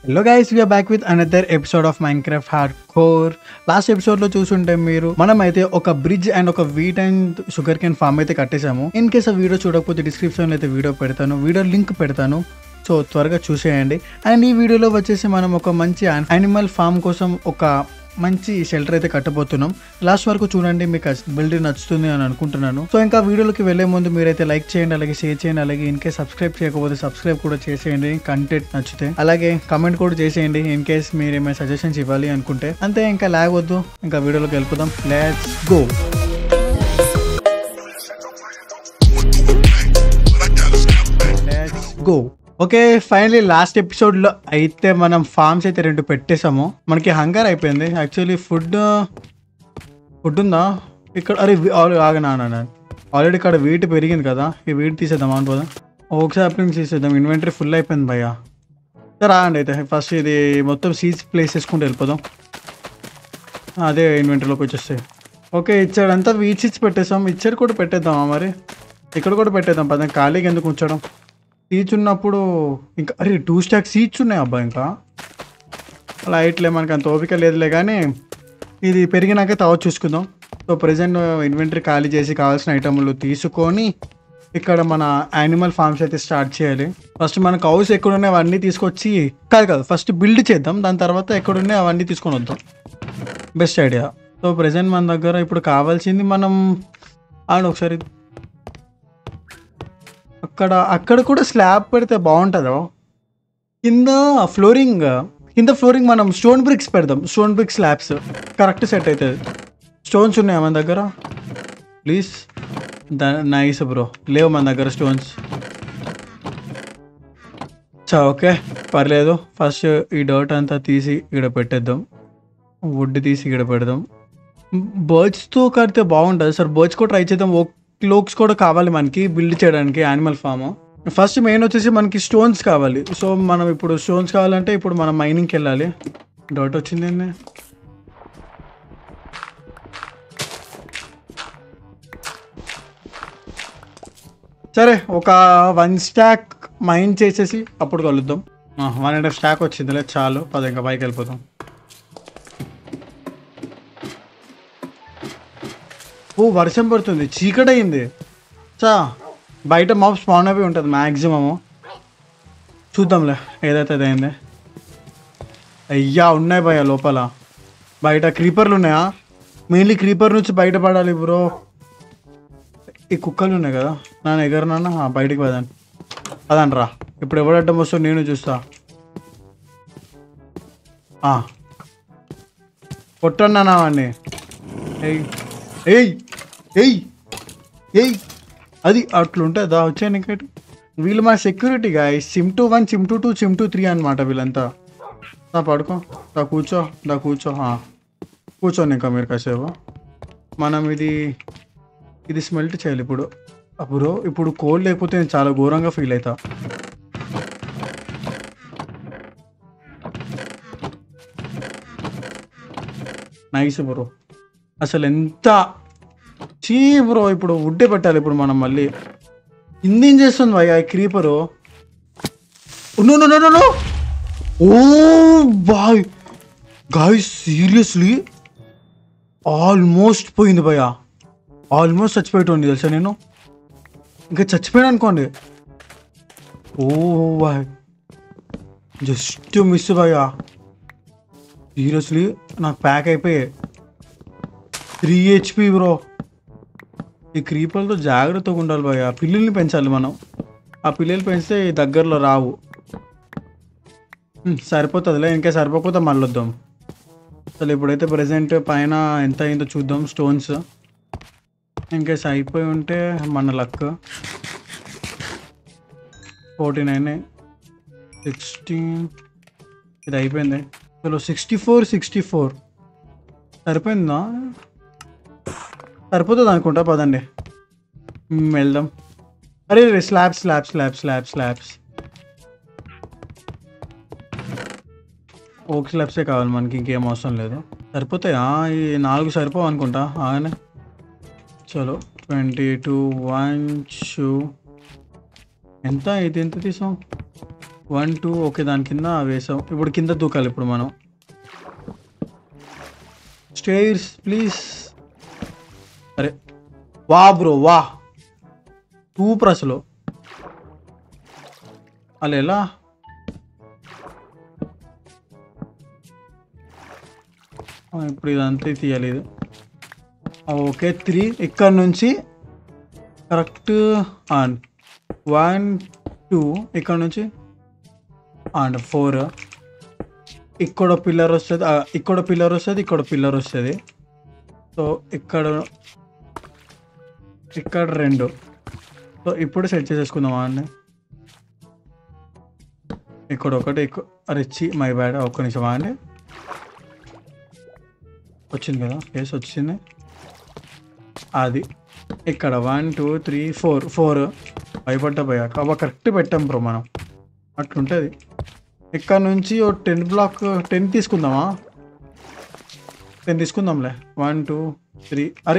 Hello guys we're back with another episode of Minecraft hardcore last episode లో చూసుంటే మీరు మనం అయితే ఒక బ్రిడ్జ్ అండ్ ఒక wheat and sugar cane farm అయితే కట్టేశాము ఇన్ కేస్ ఆ వీడియో చూడకపోతే డిస్క్రిప్షన్ లో అయితే వీడియో పెడతాను వీడియో లింక్ పెడతాను సో త్వరగా చూసేయండి అండ్ ఈ వీడియోలో వచ్చేసి మనం ఒక మంచి యానిమల్ ఫామ్ కోసం ఒక మంచి షెల్టర్ అయితే కట్టబోతున్నాం లాస్ట్ వరకు చూడండి మీకు బిల్డ్ నచ్చుతుంది అని అనుకుంటున్నాను సో ఇంకా వీడియోలోకి వెళ్లే ముందు మీరైతే లైక్ చేయండి అలాగే షేర్ చేయండి అలాగే ఇన్ కేస్ సబ్స్క్రైబ్ చేయకపోతే సబ్స్క్రైబ్ కూడా చేసేయండి కంటెంట్ నచ్చితే అలాగే కమెంట్ కూడా చేసేయండి ఇన్ కేస్ మీరు ఏమైనా సజెషన్స్ ఇవ్వాలి అనుకుంటే అంతే ఇంకా లాగొద్దు ఇంకా వీడియోలోకి వెళ్ళిపోదాం let's go let's go okay finally last episode లో అయితే మనం ఫార్మ్స్ అయితే రెండు పెట్టేసాము మనకి హంగర్ అయిపోయింది యాక్చువల్లీ ఫుడ్ ఫుడ్ ఉందా ఇక్కడ అరే ఆగనా ఆల్రెడీ ఇక్కడ వీట్ పెరిగింది కదా ఈ వీట్ తీసేద్దాం అనుకోదా ఒకసారి అప్లింగ్ తీసేద్దాం ఇన్వెంటరీ ఫుల్ అయిపోయింది భయ్యా సరే రాండి అయితే ఫస్ట్ ఇది మొత్తం సీజ్ ప్లేస్ చేసుకుంటూ వెళ్ళిపోదాం అదే ఇన్వెంటరీలోకి వచ్చేస్తాయి ఓకే ఇచ్చాడంతా వీచ్ ఇచ్చి పెట్టేసాం ఇచ్చాడు కూడా పెట్టేద్దామా మరి ఇక్కడ కూడా పెట్టేద్దాం పద ఖాళీగా ఎందుకు ఉంచడం సీట్స్ ఉన్నప్పుడు ఇంకా అరే టూ స్టాక్ సీట్స్ ఉన్నాయి అబ్బా ఇంకా లైట్లే మనకి అంత ఓపిక లేదులే కానీ ఇది పెరిగినాక తర్వాత చూసుకుందాం సో ప్రజెంట్ ఇన్వెంటరీ ఖాళీ చేసి కావాల్సిన ఐటమ్లు తీసుకొని ఇక్కడ మన యానిమల్ ఫార్మ్స్ అయితే స్టార్ట్ చేయాలి ఫస్ట్ మన కౌస్ ఎక్కడున్నాయి అవన్నీ తీసుకొచ్చి కాదు కాదు ఫస్ట్ బిల్డ్ చేద్దాం దాని తర్వాత ఎక్కడున్నాయి అవన్నీ తీసుకొని వద్దాం బెస్ట్ ఐడియా సో ప్రజెంట్ మన దగ్గర ఇప్పుడు కావాల్సింది మనం ఆడ ఒకసారి అక్కడ అక్కడ కూడా స్లాబ్ పెడితే బాగుంటుందో కింద ఫ్లోరింగ్ కింద ఫ్లోరింగ్ మనం స్టోన్ బ్రిక్స్ పెడదాం stone brick slabs correct set అవుతుంది స్టోన్స్ ఉన్నాయా మన దగ్గర ప్లీజ్ నైస్ బ్రో లేవు మన దగ్గర స్టోన్స్ చా ఓకే పర్లేదు ఫస్ట్ ఈ డౌట్ అంతా తీసి ఇక్కడ పెట్టేద్దాం వుడ్ తీసి ఇక్కడ పెడదాం బర్డ్స్తో కడితే బాగుంటుంది సార్ బర్డ్స్ కూడా ట్రై చేద్దాం ఓ క్లోక్స్ కూడా కావాలి మనకి బిల్డ్ చేయడానికి యానిమల్ ఫామ్ ఫస్ట్ మెయిన్ వచ్చేసి మనకి స్టోన్స్ కావాలి సో మనం ఇప్పుడు స్టోన్స్ కావాలంటే ఇప్పుడు మనం మైనింగ్కి వెళ్ళాలి డౌట్ వచ్చింది ఏంది? సరే ఒక వన్ స్టాక్ మైన్ చేసేసి అప్పుడు కలుద్దాం వన్ అండ్ హాఫ్ స్టాక్ వచ్చిందిలే చాలు పద ఇంకా పైకి వెళ్ళిపోతాం ఓ వర్షం పడుతుంది చీకటి అయింది చా బయట మాప్ స్పాన్ అయిపోయి ఉంటుంది మ్యాక్సిమము చూద్దాంలే ఏదైతే అది అయింది అయ్యా ఉన్నాయి భయ లోపల బయట క్రీపర్లు ఉన్నాయా మెయిన్లీ క్రీపర్ నుంచి బయటపడాలి బ్రో ఈ కుక్కలు ఉన్నాయి కదా నాన్న ఎగరు నాన్న ఆ, బయటికి పదండి పదండి రా ఇప్పుడు ఎవరు అడ్డం వస్తుందో నేను చూస్తా ఆ. కొట్టండి నాన్న వాడిని ఏయ్ ఏయ్ ఏయ్ ఏయ్ అది అట్లుంటుంది దా వచ్చాను ఇంకా ఇటు. వీళ్ళు మా security guy sim two one sim two two sim two three అనమాట వీళ్ళంతా దా పడుకో దా కూర్చో దా కూర్చో ఆ. కూర్చోండి ఇంకా మీరు కాసేపు మనం ఇది ఇది స్మెల్ట్ చేయాలి ఇప్పుడు అప్పుడు ఇప్పుడు కోల్డ్ లేకపోతే నేను చాలా ఘోరంగా ఫీల్ అవుతా నైస్ బ్రో అసలు ఎంత చీ బ్రో ఇప్పుడు వుడ్డే పెట్టాలి ఇప్పుడు మనం మళ్ళీ ఇందేం చేస్తుంది భయ్య ఈ creeper no no no no oh boy guy seriously almost పోయింది భయ్య ఆల్మోస్ట్ చచ్చిపోయేటోండి తెలుసా నేను ఇంకా చచ్చిపోయాను అనుకోండి ఓ బాయ్ జస్ట్ మిస్ భయ్యా సీరియస్లీ నాకు ప్యాక్ అయిపోయాయి త్రీ హెచ్పి బ్రో ఈ క్రీపర్లతో జాగ్రత్తగా ఉండాలి భయ్య పిల్లల్ని పెంచాలి మనం ఆ పిల్లలు పెంచితే ఈ దగ్గరలో రావు హ్మ్, సరిపోతుందిలే ఇంకా సరిపోకపోతే మళ్ళీ వద్దాం అసలు ఇప్పుడైతే ప్రజెంట్ పైన ఎంత అయిందో చూద్దాం స్టోన్స్ ఇంకేస్ అయిపోయి ఉంటే మన లక్ ఫోర్టీ నైన్ సిక్స్టీన్ ఇది అయిపోయింది చలో సిక్స్టీ ఫోర్ సిక్స్టీ ఫోర్ సరిపోయిందా సరిపోతుంది అనుకుంటా పదండి మ్, వెళ్దాం అరే slabs slabs slabs slabs slabs oak స్లాబ్సే కావాలి మనకి ఇంకేం అవసరం లేదు సరిపోతాయా ఈ నాలుగు సరిపోవు అనుకుంటా ఆగానే చలో ట్వంటీ టూ వన్ షూ ఎంత ఇది ఎంత తీసాం వన్ టూ ఓకే దాని కింద వేసాం ఇప్పుడు కింద దూకాలి ఇప్పుడు మనం స్టేర్స్ ప్లీజ్ అరే వా బ్రో వా సూపర్ అసలు అలా ఎలా ఆ, ఇప్పుడు ఇదంతా తీయాలి ఇది ఆ, ఓకే త్రీ ఇక్కడ నుంచి కరెక్ట్ ఆన్ వన్ టూ ఇక్కడ నుంచి అండ్ ఫోర్ ఇక్కడ పిల్లర్ వస్తుంది ఆ, ఇక్కడ పిల్లర్ వస్తుంది ఇక్కడ పిల్లర్ వస్తుంది సో ఇక్కడ ఇక్కడ రెండు సో ఇప్పుడు సెట్ చేసేసుకుందాం అండి ఇక్కడ ఒకటి ఇక్కడ అరే చి మై బ్యాడ్ ఒక్క నిమిషం అండి వచ్చింది కదా కేసు వచ్చింది అది ఇక్కడ one two three four four భయపడ్డా పోయాక అవ కరెక్ట్ పెట్టాం బ్రో మనం అట్లుంటుంది ఇక్కడ నుంచి ఓ టెన్ బ్లాక్ టెన్ తీసుకుందామా టెన్ తీసుకుందాంలే వన్ టూ త్రీ అరే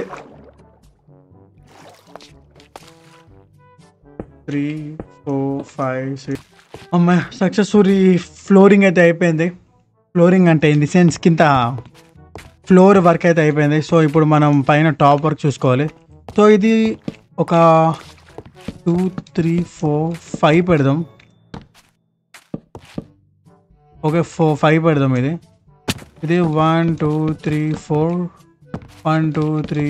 త్రీ ఫోర్ ఫైవ్ సిక్స్ అమ్మ సక్సెస్ఫుల్ ఫ్లోరింగ్ అయితే అయిపోయింది ఫ్లోరింగ్ అంటే ఇన్ ది సెన్స్ కింద ఫ్లోర్ వర్క్ అయితే అయిపోయింది సో ఇప్పుడు మనం పైన టాప్ వర్క్ చూసుకోవాలి సో ఇది ఒక టూ త్రీ ఫోర్ ఫైవ్ పెడదాం ఓకే ఫోర్ ఫైవ్ పెడదాం ఇది ఇది one two three four one two three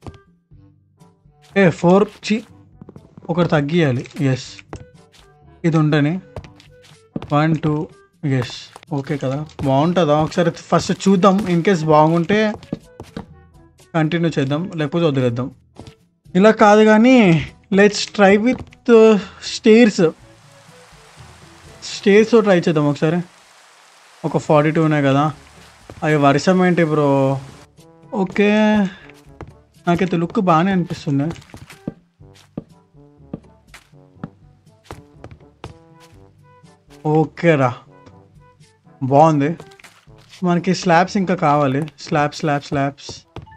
ఏ ఫోర్ చి ఒకటి తగ్గియాలి ఎస్ ఇది ఉండని వన్ టూ ఎస్ ఓకే కదా బాగుంటుందా ఒకసారి ఫస్ట్ చూద్దాం ఇన్ కేస్ బాగుంటే కంటిన్యూ చేద్దాం లేకపోతే వదిలేద్దాం ఇలా కాదు కానీ let's try with stairs stairs try చేద్దాం ఒకసారి ఒక ఫార్టీ టూ ఉన్నాయి కదా అవి వర్షం ఏంటి బ్రో ఓకే నాకైతే లుక్ బాగానే అనిపిస్తుంది ఓకే రా బాగుంది మనకి స్లాబ్స్ ఇంకా కావాలి slabs slabs slabs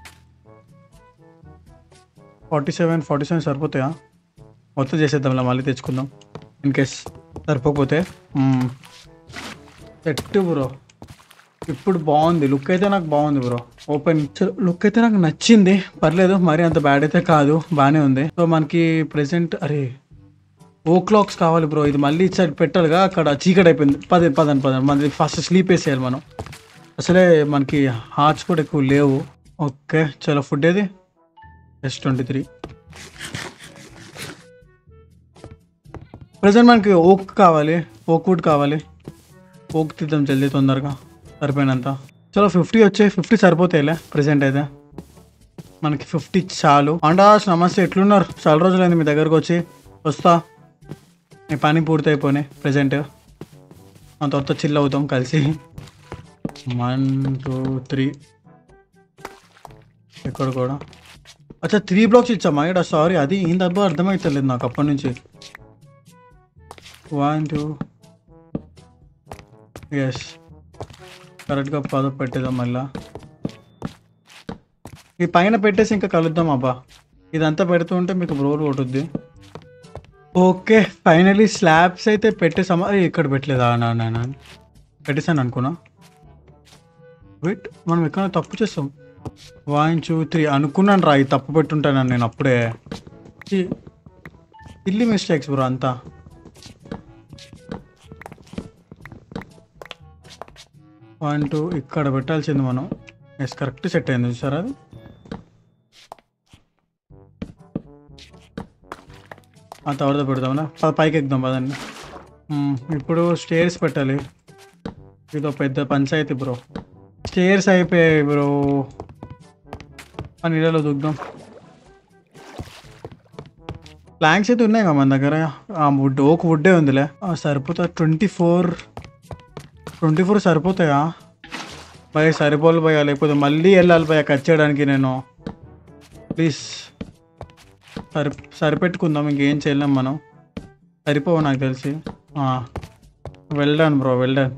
forty seven forty seven సరిపోతాయా మొత్తం చేసేద్దాంలా మళ్ళీ తెచ్చుకుందాం ఇన్ కేస్ సరిపోకపోతే సెట్ బ్రో ఇప్పుడు బాగుంది లుక్ అయితే నాకు బాగుంది బ్రో ఓపెన్ లుక్ అయితే నాకు నచ్చింది పర్లేదు మరి అంత బ్యాడ్ అయితే కాదు బాగానే ఉంది సో మనకి ప్రెసెంట్ అరే ఓ క్లాక్స్ కావాలి బ్రో ఇది మళ్ళీ ఇటు సైడ్ పెట్టాలిగా అక్కడ చీకటి అయిపోయింది పది పదండి పదండి మనది ఫస్ట్ స్లీప్ వేసేయాలి మనం అసలే మనకి హార్ట్స్ కూడా ఎక్కువ లేవు ఓకే చలో ఫుడ్ ఏది ఎస్ ట్వంటీ త్రీ ప్రజెంట్ మనకి ఓక్ కావాలి ఓక్ వుడ్ కావాలి ఓక్ తీద్దాం జల్దీ తొందరగా సరిపోయినంత చలో ఫిఫ్టీ వచ్చాయి ఫిఫ్టీ సరిపోతాయిలే ప్రజెంట్ అయితే మనకి ఫిఫ్టీ చాలు అండాస్ నమస్తే ఎట్లున్నారు చాలా రోజులైంది మీ దగ్గరకు వచ్చి వస్తా మీ పని పూర్తి అయిపోయినాయి ప్రజెంట్ ఆ తర్వాత చిల్ అవుతాం కలిసి వన్ టూ త్రీ ఇక్కడ కూడా అచ్చా త్రీ బ్లాక్స్ ఇచ్చామా ఇక్కడ సారీ అది ఏం దెబ్బ అర్థమవుతలేదు నాకు అప్పటి నుంచి వన్ టూ ఎస్ కరెక్ట్గా పద పెట్టేద్దాం మళ్ళా ఈ పైన పెట్టేసి ఇంకా కలుద్దాం అబ్బా ఇదంతా పెడుతూ ఉంటే మీకు బ్రోల్ కొట్టుద్ది ఓకే ఫైనలీ స్లాబ్స్ అయితే పెట్టేసామా అరే, ఇక్కడ పెట్టలేదా నా నా నా. పెట్టేసాను అనుకున్నా వెయిట్ మనం ఎక్కడ తప్పు చేస్తాం వన్ టూ త్రీ అనుకున్నాను రా ఇది తప్పు పెట్టుంటాను నేను అప్పుడే ఇల్లి మిస్టేక్స్ బ్రో అంతా వన్ టూ ఇక్కడ పెట్టాల్సింది మనం ఎస్ కరెక్ట్ సెట్ అయింది చూసారా అది ఆ తర్వాత పెడదామనా ప- పైకి ఎక్కుదాం పదండి మ్మ్, ఇప్పుడు స్టేర్స్ పెట్టాలి ఇదో పెద్ద పంచాయతీ బ్రో స్టేర్స్ అయిపోయాయి బ్రో ఆ నీళ్ళలో దుగ్దాం ప్లాంక్స్ అయితే ఉన్నాయి కదా మన దగ్గర ఆ వుడ్ ఓక్ వుడ్డే ఉందిలే ఆ, సరిపోతా ట్వంటీ ఫోర్ ట్వంటీ ఫోర్ సరిపోతాయా భయ సరిపోలు భయ లేకపోతే మళ్ళీ వెళ్ళాలి భయ కట్ చేయడానికి నేను ప్లీజ్ సరి సరిపెట్టుకుందాం ఇంకేం చేయలేం మనం సరిపోవు నాకు తెలిసి వెళ్ళాను బ్రో వెళ్ళాను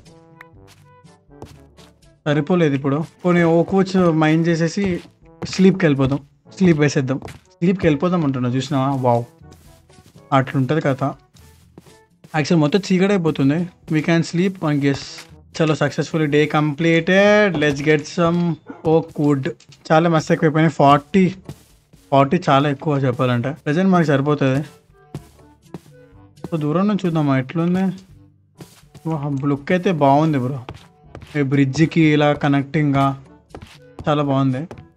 సరిపోలేదు ఇప్పుడు పోనీ ఓ కోచ్ మైండ్ చేసేసి స్లీప్కి వెళ్ళిపోదాం స్లీప్ వేసేద్దాం స్లీప్కి వెళ్ళిపోదాం అంటున్నా చూసినావా వావ్ అట్లుంటుంది కథ యాక్చువల్ మొత్తం చీకటి అయిపోతుంది we can sleep one guess చలో successful day completed let's get some ఓ వుడ్ చాలా మస్తు ఎక్కువైపోయినాయి ఫార్టీ ఫార్టీ చాలా ఎక్కువ చెప్పాలంటే ప్రజెంట్ మనకి సరిపోతుంది సో దూరం నుంచి చూద్దామా ఎట్లుంది లుక్ అయితే బాగుంది బ్రో ఈ బ్రిడ్జికి ఇలా కనెక్టింగ్గా చాలా బాగుంది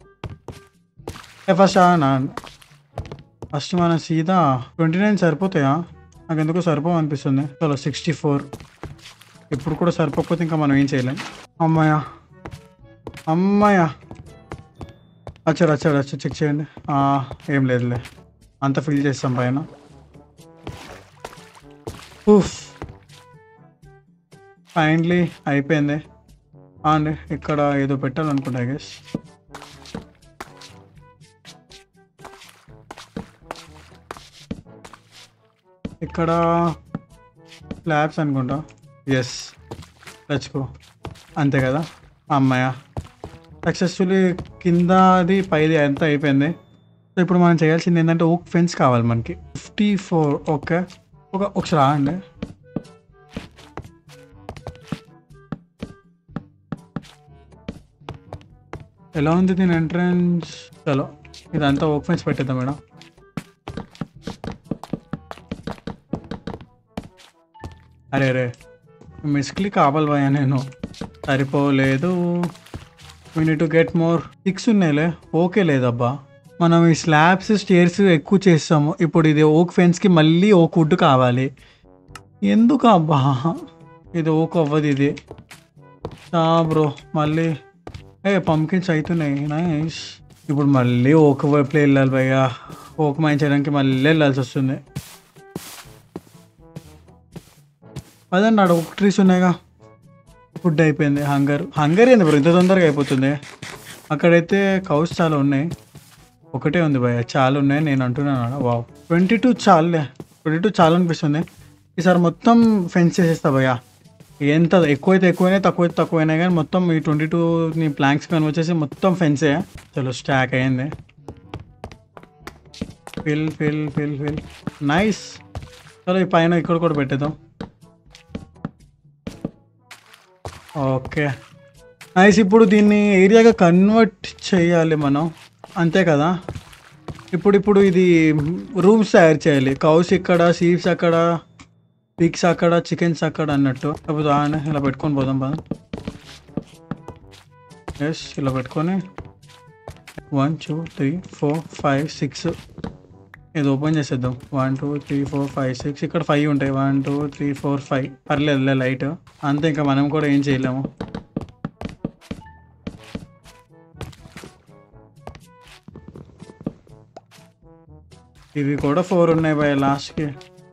ఫస్ట్ నా ఫస్ట్ మన సీదా ట్వంటీ నైన్ సరిపోతాయా నాకు ఎందుకో సరిపోవు అనిపిస్తుంది చలో సిక్స్టీ ఫోర్ ఇప్పుడు కూడా సరిపోకపోతే ఇంకా మనం ఏం చేయలేం అమ్మాయ అమ్మాయ వచ్చాడు వచ్చాడు వచ్చి చెక్ చేయండి ఆ, ఏం లేదులే అంత ఫిల్ చేస్తాం పైన ఊఫ్ ఫైనలీ అయిపోయింది ఆ అండి ఇక్కడ ఏదో పెట్టాలనుకుంటా గెస్ ఇక్కడ స్లాబ్స్ అనుకుంటా ఎస్ లచ్చుకో అంతే కదా అమ్మాయ సక్సెస్ఫుల్లీ కింద అది పైది అంతా అయిపోయింది సో ఇప్పుడు మనం చేయాల్సింది ఏంటంటే ఓక్ ఫెన్స్ కావాలి మనకి ఫిఫ్టీ ఫోర్ ఓకే ఒక ఒకసారి రాండి ఎలా ఉంది దీని ఎంట్రన్స్ చలో ఇదంతా ఓక్ ఫెన్స్ పెట్టేద్దాం మేడం అరే రే మిస్క్లీ కావాలి భయ నేను సరిపోలేదు we need to get more six ఉన్నాయిలే ఓకే లేదబ్బా మనం ఈ స్లాబ్స్ స్టేర్స్ ఎక్కువ చేస్తాము ఇప్పుడు ఇది ఓక్ ఫెన్స్కి మళ్ళీ ఓక్ వుడ్ కావాలి ఎందుకు అబ్బా ఇది ఓక్ అవ్వదు ఇది బ్రో మళ్ళీ ఏ పంకిన్స్ అవుతున్నాయి నైస్ ఇప్పుడు మళ్ళీ ఓక వైపులో వెళ్ళాలి భయ్యా ఓక మైన్ చేయడానికి మళ్ళీ వెళ్ళాల్సి వస్తుంది అదండి ఆడ ఒక ట్రీస్ ఉన్నాయిగా ఫుడ్ అయిపోయింది హంగర్ హంగర్ ఏంది బ్రో ఇంత తొందరగా అయిపోతుంది అక్కడైతే కౌస్ చాలా ఉన్నాయి ఒకటే ఉంది భయ్య చాలా ఉన్నాయి నేను అంటున్నాను వావ్ ట్వంటీ టూ చాలులే ట్వంటీ టూ చాలా అనిపిస్తుంది ఈసారి మొత్తం ఫెన్స్ చేసేస్తా భయ్య ఎంత ఎక్కువైతే ఎక్కువైనా తక్కువైతే తక్కువైనా కానీ మొత్తం ఈ ట్వంటీ టూ నీ ప్లాంక్స్ కానీ వచ్చేసి మొత్తం ఫెన్సే చలో స్టాక్ అయింది fill fill fill fill nice చలో ఈ పైన ఇక్కడ కూడా పెట్టేద్దాం ఓకే నైస్ ఇప్పుడు దీన్ని ఏరియాగా కన్వర్ట్ చేయాలి మనం అంతే కదా ఇప్పుడు ఇప్పుడు ఇది రూమ్స్ తయారు చేయాలి కౌస్ ఇక్కడ సీవ్స్ అక్కడ పిక్స్ అక్కడ చికెన్స్ అక్కడ అన్నట్టు లేకపోతే ఆడ ఇలా పెట్టుకొని పోదాం పద ఎస్ ఇలా పెట్టుకొని one two three four five six ఇది ఓపెన్ చేసేద్దాం one two three four five six ఇక్కడ ఫైవ్ ఉంటాయి one two three four five పర్లేదులే లైట్ అంతే ఇంకా మనం కూడా ఏం చేయలేము ఇవి కూడా ఫోర్ ఉన్నాయి బాయ్ లాస్ట్కి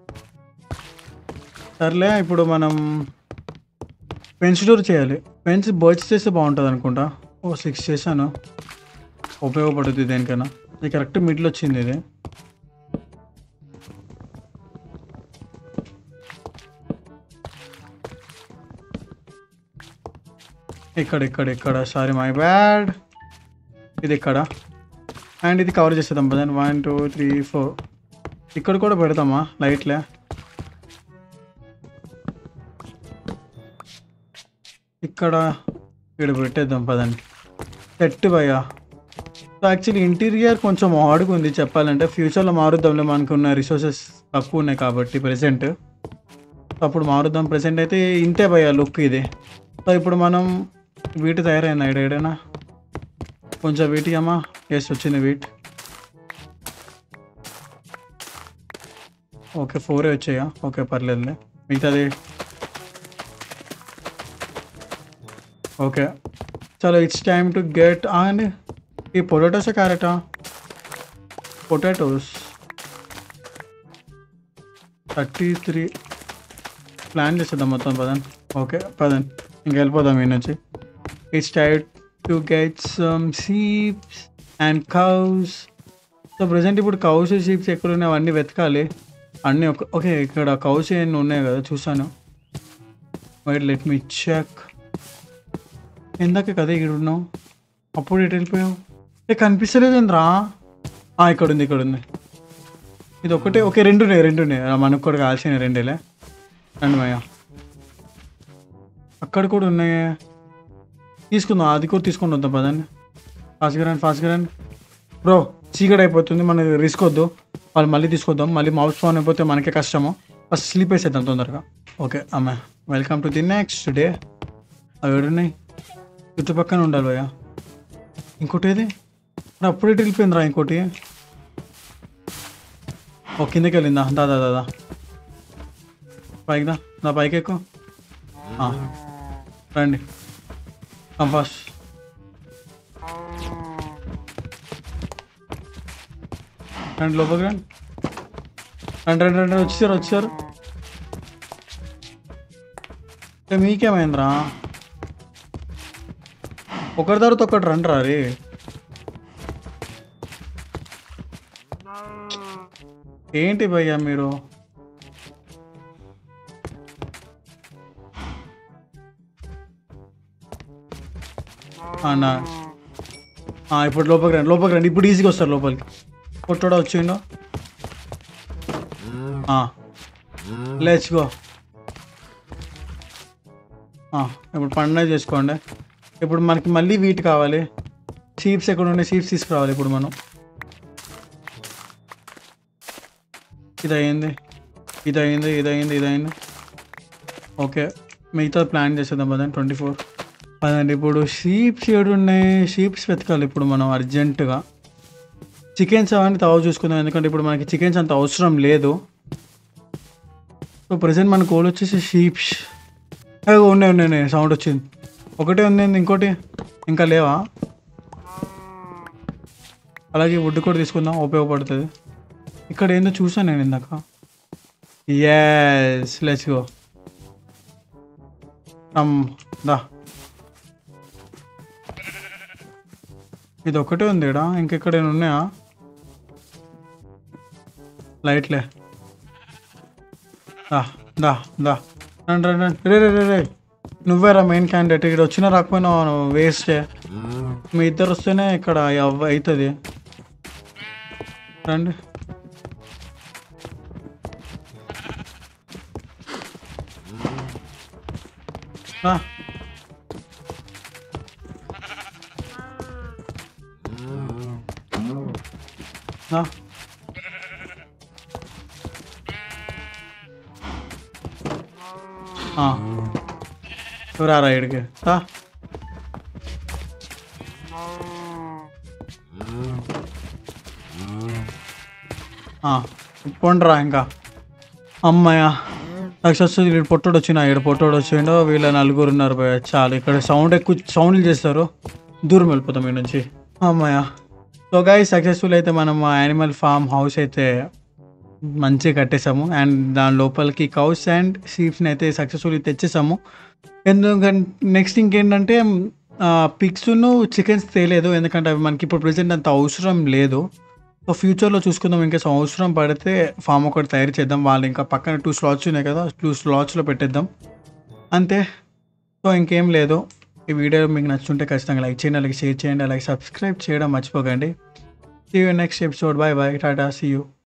సర్లే ఇప్పుడు మనం పెన్స్ డోర్ చేయాలి పెన్స్ బర్చ్ చేస్తే బాగుంటుంది అనుకుంటా ఓ సిక్స్ చేశాను ఉపయోగపడుతుంది దేనికైనా ఇది కరెక్ట్ మిడిల్ వచ్చింది ఇది ఇక్కడ ఇక్కడ ఇక్కడ సారీ మై బ్యాడ్ ఇది ఇక్కడ అండ్ ఇది కవర్ చేసేద్దాం పదండి వన్ టూ త్రీ ఫోర్ ఇక్కడ కూడా పెడతామా లైట్లే ఇక్కడ ఇక్కడ పెట్టేద్దాం పదండి సెట్ భయ్యా సో యాక్చువల్లీ ఇంటీరియర్ కొంచెం ఆడుకుంది చెప్పాలంటే ఫ్యూచర్లో మారుద్దాంలే మనకున్న రిసోర్సెస్ తక్కువ ఉన్నాయి కాబట్టి ప్రెసెంట్ అప్పుడు మారుద్దాం ప్రెసెంట్ అయితే ఇంతే భయ్యా లుక్ ఇది సో ఇప్పుడు మనం వీటి తయారైనా ఏడైనా కొంచెం వీటి అమ్మా ఎస్ వచ్చింది వీట్ ఓకే ఫోరే వచ్చాయా ఓకే పర్లేదులే మిగతాది ఓకే చలో it's time to get and ఈ పొటాటోస్ క్యారెటా పొటాటోస్ థర్టీ త్రీ ప్లాన్ చేసేద్దాం మొత్తం పదన్ ఓకే పదన్ ఇంక వెళ్ళిపోదాం ఈ నుంచి it's time to get some sheeps and cows so present ఇప్పుడు కౌస్ షీప్స్ ఎక్కడ ఉన్నాయి అవన్నీ వెతకాలి అన్నీ ఒక ఓకే ఇక్కడ కౌస్ ఎన్ని ఉన్నాయి కదా చూసాను వైట్ లెట్ మీ చెక్ ఇందాక కదా ఇక్కడ ఉన్నావు అప్పుడు ఎటు వెళ్ళిపోయావు ఏ కనిపిస్తలేదు ఏంద్రా ఆ, ఇక్కడ ఉంది ఇక్కడ ఉంది ఇది ఒకటే ఓకే రెండు ఉన్నాయి రెండు ఉన్నాయి ఆ, మనకు కూడా కావాల్సిన రెండేలే రండి మయ్య అక్కడ కూడా ఉన్నాయే తీసుకుందాం అది కూడా తీసుకొని వద్దాం పదండి ఫాస్ట్గా రండి ఫాస్ట్గా రండి బ్రో చీకటి అయిపోతుంది మనకి రిస్క్ వద్దు వాళ్ళు మళ్ళీ తీసుకొద్దాం మళ్ళీ మౌస్ ఫోన్ అయిపోతే మనకే కష్టము ఫస్ట్ స్లీప్ వేసేద్దాం తొందరగా ఓకే అమ్మాయి welcome to the next day అవి ఏడున్నాయి చుట్టుపక్కన ఉండాలి భయ్యా ఇంకోటి ఏది మరి అప్పుడే వెళ్ళిపోయిందిరా ఇంకోటి ఓ కిందకి వెళ్ళిందా దాదా దాదా పైకి దా నా పైకి ఎక్కువ రండి కంపాస్ రండి లోపలికి రండి రండి రండి రండి వచ్చేసారు వచ్చారు మీకేమైందిరా ఒకరి తర్వాత ఒకటి రండి రా రే ఏంటి భయ్యా మీరు అన్నా ఆ, ఇప్పుడు లోపలికి రండి లోపలికి రండి ఇప్పుడు ఈజీగా వస్తారు లోపలికి పొట్టోడా వచ్చిండో లేచ్ గో ఇప్పుడు పండుగ చేసుకోండి ఇప్పుడు మనకి మళ్ళీ వీట్ కావాలి షీప్స్ ఎక్కడ ఉండే షీప్స్ తీసుకురావాలి ఇప్పుడు మనం ఇది అయింది ఇది అయింది ఇది అయింది ఇది అయింది ఓకే మిగతా ప్లాన్ చేసేద్దాం పదండి ట్వంటీ ఫోర్ పదండి ఇప్పుడు షీప్స్ ఏడు ఉన్నాయి షీప్స్ వెతకాలి ఇప్పుడు మనం అర్జెంటుగా చికెన్స్ అవన్నీ తవ చూసుకుందాం ఎందుకంటే ఇప్పుడు మనకి చికెన్స్ అంత అవసరం లేదు సో ప్రజెంట్ మన కోల్ వచ్చేసి షీప్స్ ఉన్నాయి ఉన్నాయి ఉన్నాయి సౌండ్ వచ్చింది ఒకటే ఉంది ఇంకోటి ఇంకా లేవా అలాగే వుడ్ కూడా తీసుకుందాం ఉపయోగపడుతుంది ఇక్కడ ఏందో చూసాను నేను ఇందాక ఎస్ లెట్స్ గో దా ఇది ఒకటే ఉంది ఇడా ఇంకెక్కడైనా ఉన్నాయా లైట్లే దా దా దా రండి రండి రండి రే రే రే రే నువ్వేరా మెయిన్ క్యాండిడేట్ ఇక్కడ వచ్చినా రాకపోయినా వేస్టే మీ ఇద్దరు వస్తేనే ఇక్కడ అవ్వ అవుతుంది రండి రా రా ఆ. నువ్వు రారా ఇక్కడికి రా ఆ, పోండిరా ఇంకా అమ్మాయ సక్సెస్ వీడు పొట్టోడు వచ్చిన ఇక్కడ పొట్టోడు వచ్చిండో వీళ్ళ నలుగురు ఉన్నారు భయ్యా. చాలు ఇక్కడ సౌండ్ ఎక్కువ సౌండ్లు చేస్తారు దూరం వెళ్ళిపోతాం ఇక్కడ నుంచి అమ్మాయ సో గాయ సక్సెస్ఫుల్ అయితే మనం యానిమల్ ఫామ్ హౌస్ అయితే మంచిగా కట్టేసాము అండ్ దాని లోపలికి కౌస్ అండ్ షీప్స్ని అయితే సక్సెస్ఫుల్ తెచ్చేసాము ఎందుకంటే నెక్స్ట్ ఇంకేంటంటే పిక్స్ను చికెన్స్ తేలేదు ఎందుకంటే అవి మనకి ఇప్పుడు ప్రజెంట్ అంత అవసరం లేదు సో ఫ్యూచర్లో చూసుకుందాం ఇంకా అవసరం పడితే ఫామ్ ఒకటి తయారు చేద్దాం వాళ్ళు ఇంకా పక్కన టూ స్లాట్స్ ఉన్నాయి కదా టూ స్లాట్స్లో పెట్టేద్దాం అంతే సో ఇంకేం లేదు ఈ వీడియో మీకు నచ్చుంటే ఖచ్చితంగా లైక్ చేయండి అలాగే షేర్ చేయండి అలాగే సబ్స్క్రైబ్ చేయడం మర్చిపోకండి see you next episode bye bye టాటా సీ యూ